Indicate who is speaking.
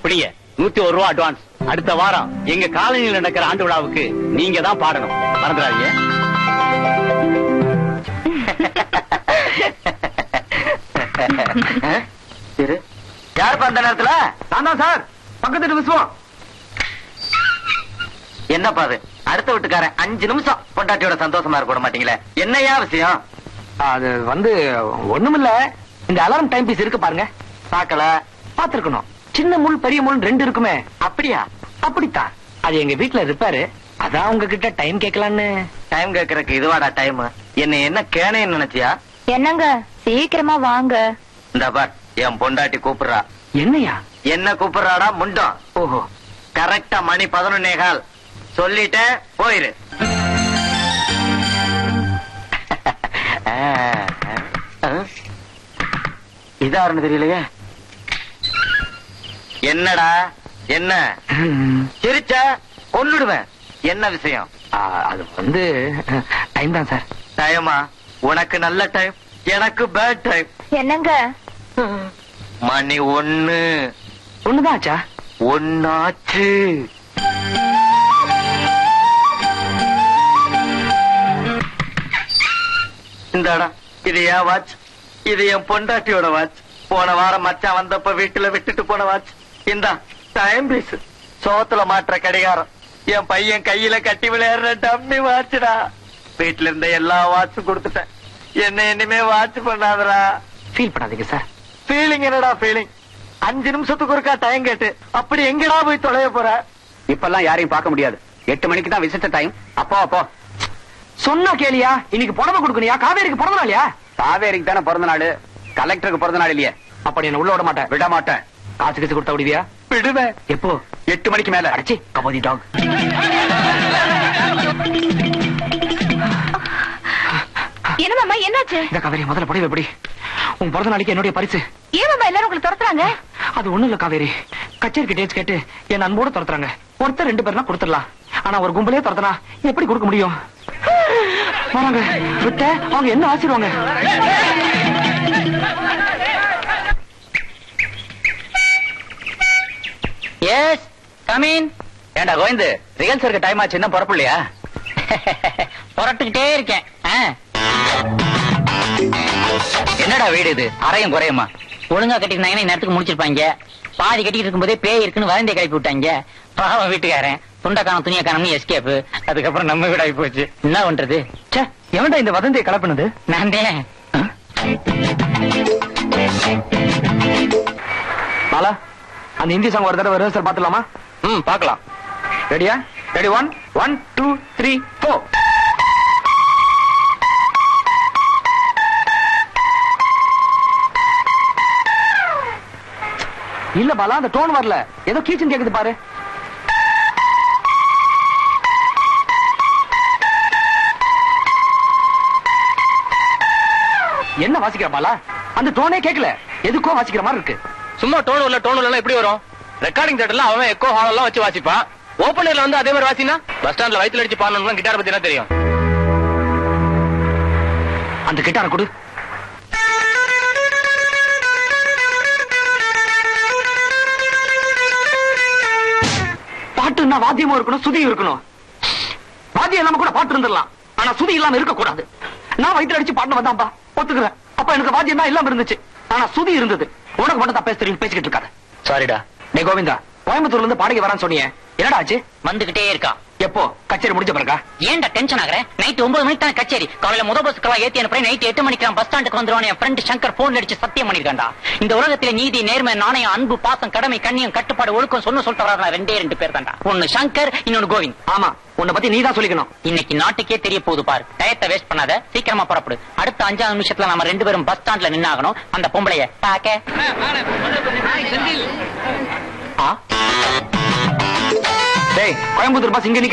Speaker 1: பிடிங்க நூத்தி ஒரு ரூபா அட்வான்ஸ் அடுத்த வாரம் எங்க காலனியில் நடக்கிற ஆண்டு விழாவுக்கு நீங்க தான் பாடணும் மறந்துடாதீங்க
Speaker 2: இரு. யாருப்பா அந்த நேரத்துல
Speaker 3: நான் தான் சார் பக்கத்து வீட்டு விசுவம்
Speaker 2: என்னப்பா அது அடுத்த வீட்டுக்காரன் அஞ்சு நிமிஷம் பொண்டாட்டியோட சந்தோஷமா இருக்க விட மாட்டீங்களே என்னையா விஷயம்
Speaker 3: அது வந்து ஒண்ணுமில்ல இந்த அலாரம் டைம் பீஸ் இருக்கு பாருங்க
Speaker 2: பாக்கல
Speaker 3: பாத்துருக்கணும் சின்ன முள் பெரிய முள் ரெண்டு இருக்குமே
Speaker 2: அப்படியா
Speaker 3: அப்படித்தான் அது எங்க வீட்டுல ரிப்பேரு அதான் உங்ககிட்ட டைம் கேட்கலான்னு
Speaker 2: டைம் கேக்குறதுக்கு இதுவாடா டைம் என்ன என்ன கேனேன்னு நினைச்சியா
Speaker 4: என்னங்க சீக்கிரமா வாங்க
Speaker 2: இந்த பார் என் பொண்டாட்டி கூப்பிடுறா
Speaker 3: என்னையா
Speaker 2: என்ன கூப்பிடுறாடா முண்டம்
Speaker 3: ஓஹோ
Speaker 2: கரெக்டா மணி பதினொன்னே கால் சொல்லிட்டு போயிரு இதாருன்னு தெரியலையே என்னடா என்ன சிரிச்ச கொன்னுடுவேன் என்ன விஷயம்
Speaker 3: ஆ, அது வந்து டைம் தான் சார்
Speaker 2: டைமா உனக்கு நல்ல டைம் எனக்கு பேட் டைம்
Speaker 4: என்னங்க
Speaker 2: மணி ஒண்ணு
Speaker 3: ஒண்ணுதான் ஆச்சா
Speaker 2: ஒன்னாச்சு இந்தாடா இது என் வாட்ச் இது என் பொண்டாட்டியோட வாட்ச் போன வாரம் மச்சான் வந்தப்ப வீட்டுல விட்டுட்டு போன வாட்ச் இந்தா டைம் பீஸ் சோத்துல மாற்ற கடிகாரம் என் பையன் கையில கட்டி விளையாடுற டம்மி வாட்ச்டா வீட்டுல இருந்த எல்லா வாட்சும் கொடுத்துட்டேன் என்ன இனிமே வாட்ச் பண்ணாதடா
Speaker 3: ஃபீல் பண்ணாதீங்க சார்
Speaker 2: ஃபீலிங் என்னடா ஃபீலிங் அஞ்சு நிமிஷத்துக்கு ஒருக்கா டைம் கேட்டு அப்படி எங்கடா போய் தொலைய போற
Speaker 1: இப்பெல்லாம் யாரையும் பார்க்க முடியாது எட்டு மணிக்கு தான் விசிட்ட டைம் அப்போ அப்போ
Speaker 3: சொன்னா கேளியா இன்னைக்கு புடவை கொடுக்கணியா காவேரிக்கு பிறந்த நாளியா
Speaker 1: காவேரிக்கு தானே பிறந்த நாள் கலெக்டருக்கு பிறந்த நாள் இல்லையே
Speaker 3: அப்படி என்ன உள்ள விட மாட்டேன்
Speaker 1: விட மாட்டேன்
Speaker 3: காசு கீசு கொடுத்தா விடுவியா
Speaker 1: விடுவேன்
Speaker 3: எப்போ
Speaker 1: எட்டு மணிக்கு மேல
Speaker 3: அடிச்சி கபோதி டாக்
Speaker 4: என்ன மாமா என்னாச்சு
Speaker 3: இந்த காவேரி முதல்ல புடவை எப்படி உன் பிறந்த நாளைக்கு என்னுடைய பரிசு
Speaker 4: ஏன் மாமா எல்லாரும் உங்களை துரத்துறாங்க
Speaker 3: அது ஒண்ணு இல்ல காவேரி கச்சேரிக்கு டேட்ஸ் கேட்டு என் அன்போட துரத்துறாங்க ஒருத்தர் ரெண்டு பேர்னா கொடுத்துடலாம் ஆனா ஒரு கும்பலே துரத்துனா எப்படி கொடுக்க முடியும் வராங்க விட்ட அவங்க என்ன ஆசிடுவாங்க
Speaker 1: எஸ் கமீன் ஏண்டா கோவிந்து ரிஹர்சலுக்கு டைம் ஆச்சு இன்னும் புறப்படலையா புறட்டுக்கிட்டே இருக்கேன் என்னடா வீடு இது அறையும் குறையுமா
Speaker 5: ஒழுங்கா கட்டிருந்தாங்கன்னா நேரத்துக்கு முடிச்சிருப்பாங்க பாதி கட்டிட்டு இருக்கும்போதே பேய் இருக்குன்னு வதந்திய கிளப்பி விட்டாங்க பாவம் வீட்டுக்காரன் துண்டக்கான துணியை காணம்னு எஸ்கேப் அதுக்கப்புறம் நம்ம வீடாகி போச்சு என்ன பண்றது
Speaker 3: ச்சே எவன்டா இந்த வதந்தியை கலப்பினது
Speaker 5: நான் தான்
Speaker 3: பாலா அந்த ஹிந்தி சாங் ஒரு தடவை ரிஹர்சல் பாத்துலாமா
Speaker 1: ம் பார்க்கலாம்
Speaker 3: ரெடியா ready one one two three four இல்ல பாலா அந்த டோன் வரல ஏதோ கீச்சன் கேக்குது பாரு என்ன வாசிக்கிற பாலா அந்த டோனே கேக்கல எதுக்கோ வாசிக்கிற மாதிரி இருக்கு
Speaker 1: சும்மா டோன் உள்ள டோன் உள்ள எப்படி வரும் ரெக்கார்டிங் தேட்டர்ல அவன் எக்கோ ஹால் எல்லாம் வச்சு வாசிப்பான் ஓப்பனர்ல வந்து அதே மாதிரி வாசினா பஸ் ஸ்டாண்ட்ல வயித்துல அடிச்சு பாடணும் கிட்டார் பத்தி என்ன தெரியும்
Speaker 3: அந்த கிட்டார கொடு பாட்டுன்னா வாத்தியமும் இருக்கணும் சுதியும் இருக்கணும் வாத்தியம் இல்லாம கூட பாட்டு இருந்துடலாம் ஆனா சுதி இல்லாம இருக்க கூடாது நான் வயிற்று அடிச்சு பாட்டு வந்தான்பா ஒத்துக்கிறேன் அப்ப எனக்கு வாத்தியம் தான் இல்லாம இருந்துச்சு ஆனா சுதி இருந்தது உனக்கு மட்டும் தான் பேச தெரியும் பேசிக்கிட்டு இருக்காது
Speaker 1: சாரிடா
Speaker 3: டே கோவிந்தா கோயம்புத்தூர்ல இருந்து பாடகை வரான்னு சொன்னீங்க என்னடா ஆச்சு
Speaker 5: வந்துகிட்டே இருக்கான்
Speaker 3: எப்போ கச்சேரி முடிஞ்ச பிறகா
Speaker 5: ஏன்டா டென்ஷன் ஆகுற நைட் ஒன்பது மணிக்கு தான் கச்சேரி காலையில முத பஸ்க்கெல்லாம் ஏத்தி அனுப்புறேன் நைட் எட்டு மணிக்கு பஸ் ஸ்டாண்டுக்கு வந்துருவான் என் ஃப்ரெண்ட் சங்கர் போன் அடிச்சு சத்தியம் பண்ணிருக்காண்டா இந்த உலகத்துல நீதி நேர்மை நாணயம் அன்பு பாசம் கடமை கண்ணியம் கட்டுப்பாடு ஒழுக்கம் சொன்ன சொல்லிட்டு வர்றாங்க ரெண்டே ரெண்டு பேர் தான்டா ஒன்னு சங்கர் இன்னொன்னு கோவிந்த்
Speaker 3: ஆமா உன்னை பத்தி நீ தான் சொல்லிக்கணும்
Speaker 5: இன்னைக்கு நாட்டுக்கே தெரிய போகுது பாரு டயத்தை வேஸ்ட் பண்ணாத சீக்கிரமா புறப்படு அடுத்த அஞ்சாவது நிமிஷத்துல நம்ம ரெண்டு பேரும் பஸ் ஸ்டாண்ட்ல நின்னாகணும் அந்த பொம்பளைய பாக்க
Speaker 3: டேய் கோயம்புத்தூர் பஸ் இங்க நிக்குது.